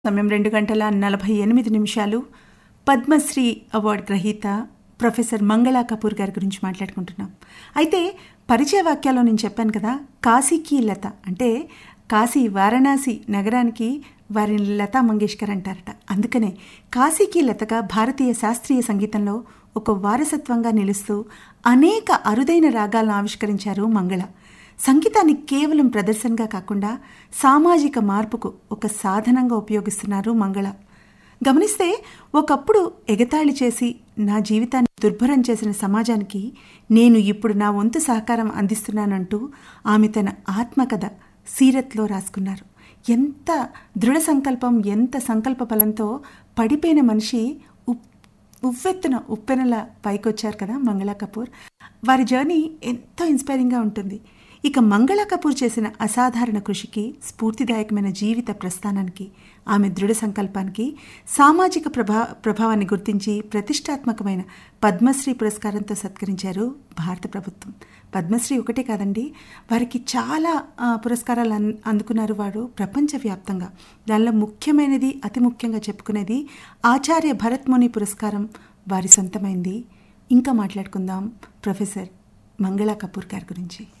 సమయం రెండు గంటల నలభై ఎనిమిది నిమిషాలు పద్మశ్రీ అవార్డు గ్రహీత ప్రొఫెసర్ మంగళా కపూర్ గారి గురించి మాట్లాడుకుంటున్నాం అయితే పరిచయ వాక్యాల్లో నేను చెప్పాను కదా కాశీకి లత అంటే కాశీ వారణాసి నగరానికి వారిని లతా మంగేష్కర్ అంటారట అందుకనే కాశీకి లతగా భారతీయ శాస్త్రీయ సంగీతంలో ఒక వారసత్వంగా నిలుస్తూ అనేక అరుదైన రాగాలను ఆవిష్కరించారు మంగళ సంగీతాన్ని కేవలం ప్రదర్శనగా కాకుండా సామాజిక మార్పుకు ఒక సాధనంగా ఉపయోగిస్తున్నారు మంగళ గమనిస్తే ఒకప్పుడు ఎగతాళి చేసి నా జీవితాన్ని దుర్భరం చేసిన సమాజానికి నేను ఇప్పుడు నా వంతు సహకారం అందిస్తున్నానంటూ ఆమె తన ఆత్మకథ సీరత్లో రాసుకున్నారు ఎంత దృఢ సంకల్పం ఎంత సంకల్ప బలంతో పడిపోయిన మనిషి ఉప్ ఉవ్వెత్తున ఉప్పెనల పైకొచ్చారు కదా మంగళా కపూర్ వారి జర్నీ ఎంతో ఇన్స్పైరింగ్గా ఉంటుంది ఇక మంగళ కపూర్ చేసిన అసాధారణ కృషికి స్ఫూర్తిదాయకమైన జీవిత ప్రస్థానానికి ఆమె దృఢ సంకల్పానికి సామాజిక ప్రభా ప్రభావాన్ని గుర్తించి ప్రతిష్టాత్మకమైన పద్మశ్రీ పురస్కారంతో సత్కరించారు భారత ప్రభుత్వం పద్మశ్రీ ఒకటే కాదండి వారికి చాలా పురస్కారాలు అన్ అందుకున్నారు వారు ప్రపంచవ్యాప్తంగా దానిలో ముఖ్యమైనది అతి ముఖ్యంగా చెప్పుకునేది ఆచార్య భరత్ముని పురస్కారం వారి సొంతమైంది ఇంకా మాట్లాడుకుందాం ప్రొఫెసర్ మంగళా కపూర్ గారి గురించి